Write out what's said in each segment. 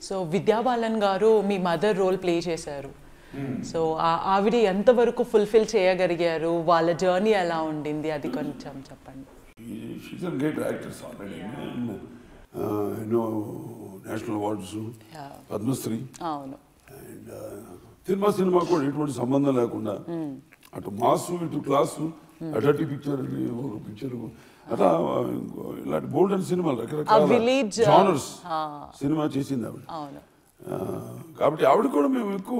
So Vidya Balan గారు మీ mother role play చేశారు సో ఆ- ఆవిడ ఎంతవరకు ఫుల్ఫిల్ చేయగలిగారు వాళ్ళ జర్నీ ఎలా ఉండింది అది కొంచెం చెప్పండి she's a great actors already ఎన్నో నేషనల్ అవార్డ్స్ Yeah. పద్మశ్రీ అవును అండ్ సినిమా సినిమా కూడా ఎటువంటి సంబంధం లేకుండా అటు మాస్ ఇటు క్లాసు అటు పిక్చర్ ఒక పిక్చర్ అట్లా ఆ, ఇంకో ఇలాంటి బోల్డ్ అండ్ సినిమాలు రకరకాల village, జానర్స్ ఆ. సినిమా చేసింది ఆవిడ అవును ఆ, కాబట్టి ఆవిడ కూడా మేము ఎక్కువ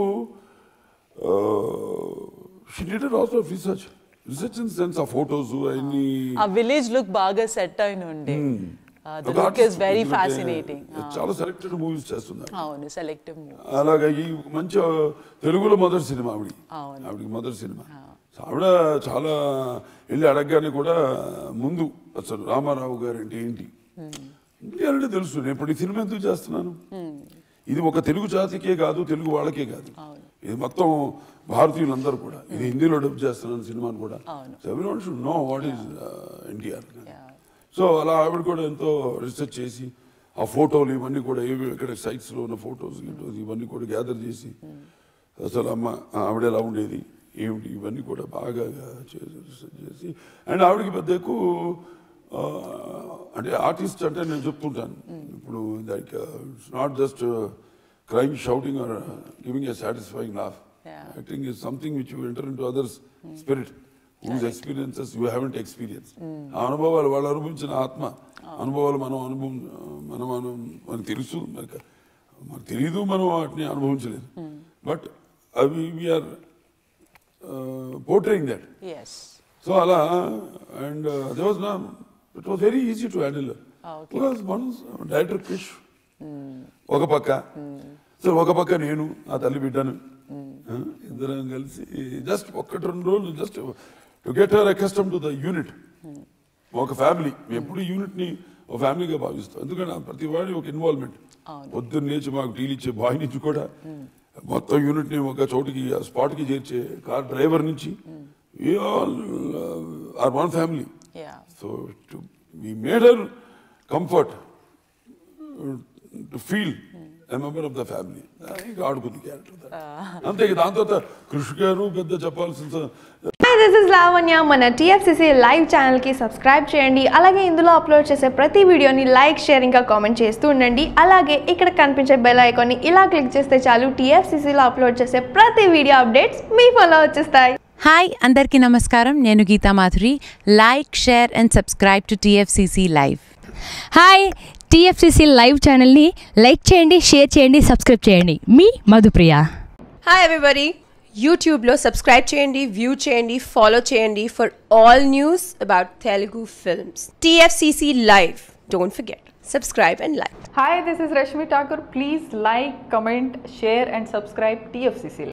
she did also research research in sense ఆ ఫోటోస్ అన్ని ఆ విలేజ్ లుక్ బాగా సెట్ అయిన ఉండే ద ఒక లుక్ artist ఇస్ వెరీ ఎందుకంటే ఫ్యాసినేటింగ్ చాలా సెలెక్టెడ్ మూవీస్ చేస్తున్నారు అవును సెలెక్టివ్ మూవీ అలాగే ఈ మంచి ఆ, తెలుగులో మొదటి సినిమా ఆవిడ అవును. ఆవిడకి మొదటి సినిమా సో ఆవిడ చాలా వెళ్ళి అడగగానే కూడా ముందు అసలు రామారావు గారు అంటే ఏంటి అంటే తెలుసు నేను ఇప్పుడు ఈ సినిమా ఎందుకు చేస్తున్నాను ఇది ఒక తెలుగు జాతికే కాదు తెలుగు వాళ్ళకే కాదు అవును. ఇది మొత్తం భారతీయులందరూ కూడా ఇది హిందీలో డబ్ చేస్తున్నాను సినిమాను కూడా అవును. So every should know what is NTR Yeah. So అలా ఆవిడ కూడా ఎంతో రీసెర్చ్ చేసి ఆ ఫోటోలు ఇవన్నీ కూడా ఏవి ఇక్కడ సైట్స్లో ఉన్న ఫోటోస్ గిటోస్ ఇవన్నీ కూడా గ్యాదర్ చేసి అసలు అమ్మ ఆ, ఆవిడ ఎలా ఉండేది ఏమిటి ఇవన్నీ కూడా బాగా చేసి రీసెర్చ్ చేసి అండ్ ఆవిడకి పెద్ద ఎక్కువ ఆ, అంటే ఆర్టిస్ట్ అంటే నేను చెప్తుంటాను ఇప్పుడు like it's not just crime shouting or giving a satisfying laugh Yeah. Acting is something which you enter into others spirit whose experiences you haven't experience ఆ అనుభవాలు వాళ్ళు అనుభవించిన ఆత్మ అనుభవాలు మనం అనుభవం మనం అను మనకు తెలుసు మనకు మనకు తెలియదు మనం వాటిని అనుభవించలేదు బట్ అవి we're portraying that yes so అలా అండ్ దే వాజ్ నా it was very easy to handle Okay. Because one director Krish ఒక పక్క సో ఒక పక్క నేను ఆ తల్లి బిడ్డను ఆ, ఇద్దరం కలిసి జస్ట్ ఒక్కటి రెండు రోజులు just to get her accustom to the unit ఒక ఫ్యామిలీ ఎప్పుడు యూనిట్ ని ఒక ఫ్యామిలీగా భావిస్తాం ఎందుకంటే ఆ ప్రతి వాడి ఒక ఇన్వాల్వ్మెంట్ అవును. పొద్దున్న లేచి మాకు టీలు ఇచ్చే బాయ్ నుంచి కూడా మొత్తం యూనిట్ ని ఒక చోటికి ఆ స్పాట్ కి చేర్చే కార్ డ్రైవర్ నుంచి all are one family yeah so to we made her comfort to feel a member of the family ఇంకా ఆడుకుంది క్యారెక్టర్ అంతే ఇక దాని తర్వాత కృషి గారు పెద్ద చెప్పాల్సిన స- హాయ్ దిస్ ఇస్ లావణ్య మన టీఎఫ్సిసి లైవ్ ఛానల్కి సబ్స్క్రైబ్ చేయండి అలాగే ఇందులో అప్లోడ్ చేసే ప్రతి వీడియోని లైక్ షేర్ ఇంకా కామెంట్ చేస్తూ ఉండండి అలాగే ఇక్కడ కనిపించే బెల్ ఐకాన్ని ఇలా క్లిక్ చేస్తే చాలు టీఎఫ్సిసిలో అప్లోడ్ చేసే ప్రతి వీడియో అప్డేట్స్ మీ ఫోన్లో వచ్చేస్తాయి హాయ్ అందరికీ నమస్కారం నేను Geetha Madhuri like share and subscribe to TFCC live hi TFCC live ఛానల్ని లైక్ చేయండి షేర్ చేయండి సబ్స్క్రైబ్ చేయండి మీ మధుప్రియ హాయ్ ఎవ్రీబడి యూట్యూబ్లో సబ్స్క్రైబ్ చేయండి వ్యూ చేయండి ఫాలో చేయండి for all news about Telugu films TFCC live don't forget subscribe and like Hi, this is Rashmi Thakur. Please like, comment, share, and subscribe TFCC.